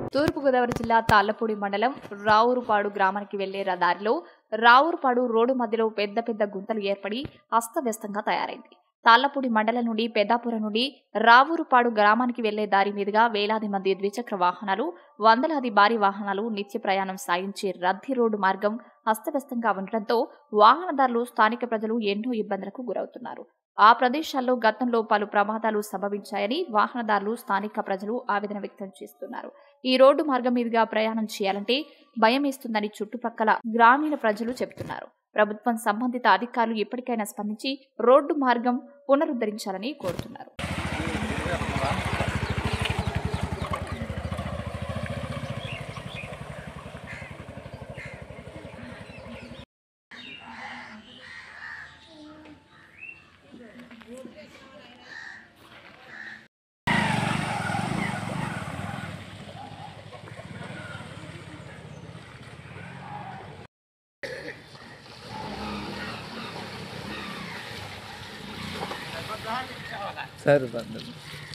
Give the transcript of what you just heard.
తూర్పుగోదావరి జిల్లా తాళ్లపూడి మండలం రావురుపాడు గ్రామానికి వెళ్లే దారిలో రావురుపాడు రోడ్డు మధ్యలో పెద్ద పెద్ద గుంతలు ఏర్పడి అస్తవ్యస్తంగా తయారైంది తాళ్లపూడి మండలం నుండి పెద్దాపురం నుండి రావూరుపాడు గ్రామానికి వెళ్లే దారి మీదుగా వేలాది మంది ద్విచక్ర వాహనాలు వందలాది భారీ వాహనాలు నిత్య ప్రయాణం సాగించే రద్దీ రోడ్డు మార్గం అస్తవ్యస్తంగా ఉండటంతో వాహనదారులు స్థానిక ప్రజలు ఎన్నో ఇబ్బందులకు గురవుతున్నారు ఆ ప్రదేశాల్లో గతంలో పలు ప్రమాదాలు సంభవించాయని వాహనదారులు స్థానిక ప్రజలు ఆవేదన వ్యక్తం చేస్తున్నారు ఈ రోడ్డు మార్గం మీదుగా ప్రయాణం చేయాలంటే భయం వేస్తుందని చుట్టుపక్కల గ్రామీణ ప్రజలు చెబుతున్నారు ప్రభుత్వం సంబంధిత అధికారులు ఇప్పటికైనా స్పందించి రోడ్డు మార్గం పునరుద్ధరించాలని కోరుతున్నారు సార్ బంధు